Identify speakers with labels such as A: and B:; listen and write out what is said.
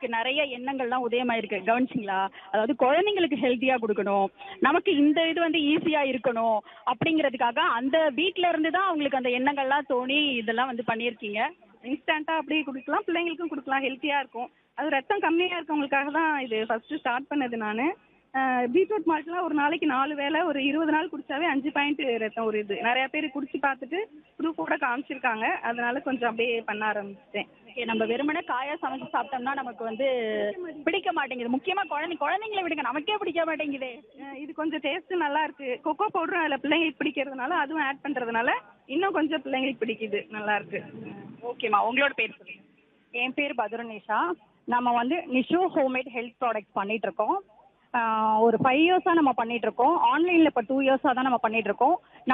A: நிறைய எண்ணங்கள்லாம் உதயமாயிருக்கு கவனிச்சிங்களா அதாவது குழந்தைங்களுக்கு ஹெல்த்தியா கொடுக்கணும் நமக்கு இந்த இது வந்து ஈஸியா இருக்கணும் அப்படிங்கிறதுக்காக அந்த வீட்ல இருந்து தான் அவங்களுக்கு அந்த எண்ணங்கள்லாம் தோணி இதெல்லாம் வந்து பண்ணியிருக்கீங்க
B: இன்ஸ்டன்ட்டா அப்படியே குடிக்கலாம் பிள்ளைங்களுக்கும் கொடுக்கலாம் ஹெல்த்தியா இருக்கும் அது ரத்தம் கம்மியா இருக்கவங்களுக்காக தான் இது ஃபர்ஸ்ட் ஸ்டார்ட் பண்ணது நான் பீட்ரூட் மால்ட்லாம் ஒரு நாளைக்கு நாலு வேளை ஒரு இருபது நாள் குடிச்சாவே அஞ்சு பாயிண்ட் ரத்தம் ஒரு இது நிறைய பேர் குடிச்சு பார்த்துட்டு ப்ரூஃபோட காமிச்சிருக்காங்க அதனால கொஞ்சம் அப்படியே பண்ண ஆரம்பிச்சிட்டேன்
A: ஓகே நம்ம வெறுமனே காயா சமைச்சு சாப்பிட்டோம்னா நமக்கு வந்து பிடிக்க மாட்டேங்குது முக்கியமா குழந்தை குழந்தைங்களை விடுங்க நமக்கே பிடிக்க மாட்டேங்குதே
B: அஹ் இது கொஞ்சம் டேஸ்ட் நல்லா இருக்கு கொக்கோ பவுடரும் அதில் பிள்ளைங்களுக்கு பிடிக்கிறதுனால அதுவும் ஆட் பண்றதுனால இன்னும் கொஞ்சம் பிள்ளைங்களுக்கு பிடிக்குது நல்லா இருக்கு
A: ஓகேம்மா உங்களோட பேர் சொல்லுங்க
C: என் பேர் பதுரநிஷா நம்ம வந்து நிஷு ஹோம்மேட் ஹெல்த் ப்ராடக்ட்ஸ் பண்ணிட்டு இருக்கோம் ஆஹ் ஒரு ஃபைவ் இயர்ஸாக நம்ம பண்ணிட்டு இருக்கோம் ஆன்லைனில் இப்போ டூ இயர்ஸாக தான் நம்ம பண்ணிட்டு இருக்கோம்